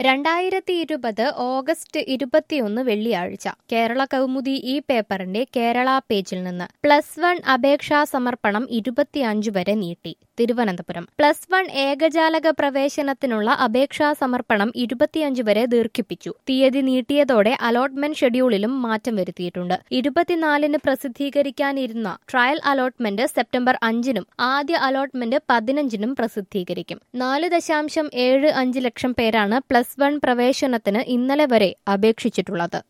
രണ്ടായിരത്തി ഇരുപത് ഓഗസ്റ്റ് ഇരുപത്തിയൊന്ന് വെള്ളിയാഴ്ച കേരള കൗമുദി ഈ പേപ്പറിന്റെ കേരള പേജിൽ നിന്ന് പ്ലസ് വൺ അപേക്ഷാ സമർപ്പണം ഇരുപത്തിയഞ്ച് വരെ നീട്ടി തിരുവനന്തപുരം പ്ലസ് വൺ ഏകജാലക പ്രവേശനത്തിനുള്ള അപേക്ഷാ സമർപ്പണം ഇരുപത്തിയഞ്ച് വരെ ദീർഘിപ്പിച്ചു തീയതി നീട്ടിയതോടെ അലോട്ട്മെന്റ് ഷെഡ്യൂളിലും മാറ്റം വരുത്തിയിട്ടുണ്ട് ഇരുപത്തിനാലിന് പ്രസിദ്ധീകരിക്കാനിരുന്ന ട്രയൽ അലോട്ട്മെന്റ് സെപ്റ്റംബർ അഞ്ചിനും ആദ്യ അലോട്ട്മെന്റ് പതിനഞ്ചിനും പ്രസിദ്ധീകരിക്കും നാല് ദശാംശം ഏഴ് അഞ്ച് ലക്ഷം പേരാണ് പ്ലസ് വൺ പ്രവേശനത്തിന് ഇന്നലെ വരെ അപേക്ഷിച്ചിട്ടുള്ളത്